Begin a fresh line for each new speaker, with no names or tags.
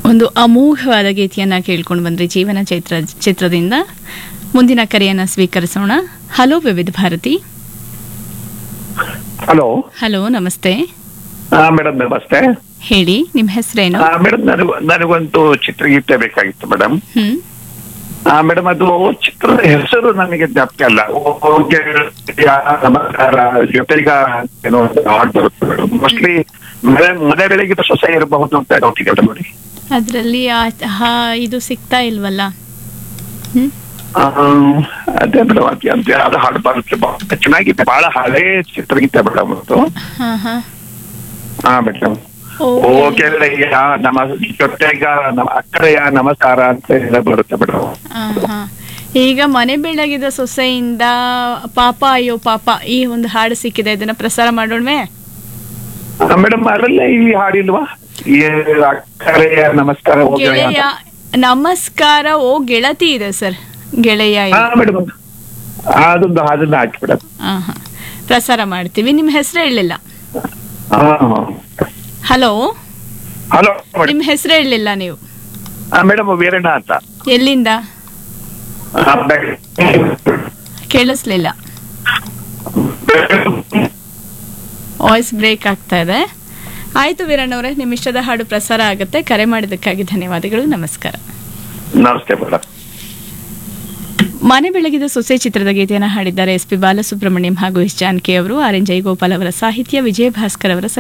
ಒಂದು ಅಮೋಘವಾದ ಗೀತೆಯನ್ನ ಕೇಳ್ಕೊಂಡು ಬಂದ್ರಿ ಜೀವನ ಚೈತ್ರ ಚಿತ್ರದಿಂದ ಮುಂದಿನ ಕರೆಯನ್ನ ಸ್ವೀಕರಿಸೋಣ hello Vividh Bharati
hello
hello ನಮಸ್ತೆ
ಮೇಡಮ್ ನಮಸ್ತೆ
ಹೇಳಿ ನಿಮ್ಮ ಹೆಸರೇನು
ಮೇಡಮ್ ನನಗೆ ನನಗೊಂದು ಚಿತ್ರಗೀತೆ ಬೇಕಾಗಿತ್ತು ಮೇಡಮ್
ಹ್ಮ್
ಮೇಡಮ್ ಅದು ಚಿತ್ರದ ಹೆಸರು ನನಗೆ ಜ್ಞಾಪಕ ಅಲ್ಲ ಓ ಗೆಳೆಯ ನಮಸ್ಕಾರ ಜೊತೆಗ ಏನೋ ಒಂದು ಹಾಡ್ ಬರುತ್ತೆ ಮೇಡಮ್ ಮೋಸ್ಟ್ಲಿ ಮನೆ ಮನೆ ಬೆಳಗಿದ ಸೊಸೆ ಇರಬಹುದು ಅಂತ ಡೌಟ್ ಇದೆ ಮೇಡಮ್ ನೋಡಿ
ಅದರಲ್ಲಿ ಇದು ಸಿಗ್ತಾ ಇಲ್ವಲ್ಲ ಹ್ಮ್
ಆ, ಅದೇ ಮೇಡಮ್ ಅದೇ ಅಂತ ಅದು ಹಾಡು ಬರುತ್ತೆ ಬಹಳ ಚೆನ್ನಾಗಿದೆ ಬಹಳ ಹಳೇ ಚಿತ್ರಗೀತೆ ಮೇಡಮ್ ಅದು
ಹಾ ಹಾ
ಹಾ ಮೇಡಮ್
ಓ,
ಓ ಗೆಳೆಯ ನಮ ಜೊತೆಗ ನಮ್ಮ ಅಕ್ಕರೆಯ ನಮಸ್ಕಾರ ಅಂತ ಹೇಳ ಬರುತ್ತೆ ಮೇಡಮ್
ಆ, ಹಾ. ಈಗ ಮನೆ ಬೆಳಗಿದ ಸೊಸೆಯಿಂದ ಪಾಪ ಅಯ್ಯೋ ಪಾಪ ಈ ಒಂದು ಹಾಡು ಸಿಕ್ಕಿದೆ ಇದನ್ನ ಪ್ರಸಾರ ಮಾಡೋಣವೇ
ಮೇಡಮ್ ಅದರಲ್ಲೇ ಈ ಹಾಡಿಲ್ವಾ ಈ ಅಕ್ಕರೆಯ ನಮಸ್ಕಾರ ಓ ಗೆಳೆಯ
ಗೆಳೆಯ ನಮಸ್ಕಾರ ಓ ಗೆಳತಿ ಇದೆ ಸರ್ ಗೆಳೆಯ
ಹಾ
ಇದೆ.
ಮೇಡಮ್ ಅದೊಂದು ಅದನ್ನ ಹಾಕಿ ಮೇಡಮ್
ಆ, ಹಾ. ಪ್ರಸಾರ ಮಾಡ್ತೀವಿ ನಿಮ್ಮ ಹೆಸರು ಹೇಳಲಿಲ್ಲ
ಹಾ
ಹಲೋ
ಹಲೋ ಮೇಡಮ್
ನಿಮ್ಮ ಹೆಸರು ಹೇಳಲಿಲ್ಲ ನೀವು
ಮೇಡಮ್ ವೀರಣ್ಣ ಅಂತ
ಎಲ್ಲಿಂದ
ಆ, ಬೆ-
ಕೇಳಿಸ್ಲಿಲ್ಲ ವಾಯ್ಸ್ ಬ್ರೇಕ್ ಆಗ್ತಾ ಇದೆ ಆಯ್ತು ವೀರಣ್ಣವರೇ ನಿಮ್ಮ ಇಷ್ಟದ ಹಾಡು ಪ್ರಸಾರ ಆಗುತ್ತೆ ಕರೆ ಮಾಡಿದ್ದಕ್ಕಾಗಿ ಧನ್ಯವಾದಗಳು ನಮಸ್ಕಾರ
ನಮಸ್ತೆ ಮೇಡಮ್
ಮನೆ ಬೆಳಗಿದ ಸೊಸೆ ಚಿತ್ರದ ಗೀತೆಯನ್ನು ಹಾಡಿದ್ದಾರೆ ಎಸ್ ಪಿ ಬಾಲಸುಬ್ರಹ್ಮಣ್ಯಂ ಹಾಗೂ ಎಸ್ ಜಾನಕಿ ಅವರು ಆರ್ ಎನ್ ಜಯಗೋಪಾಲ್ ಅವರ ಸಾಹಿತ್ಯ ವಿಜಯ ಭಾಸ್ಕರ್ ಅವರ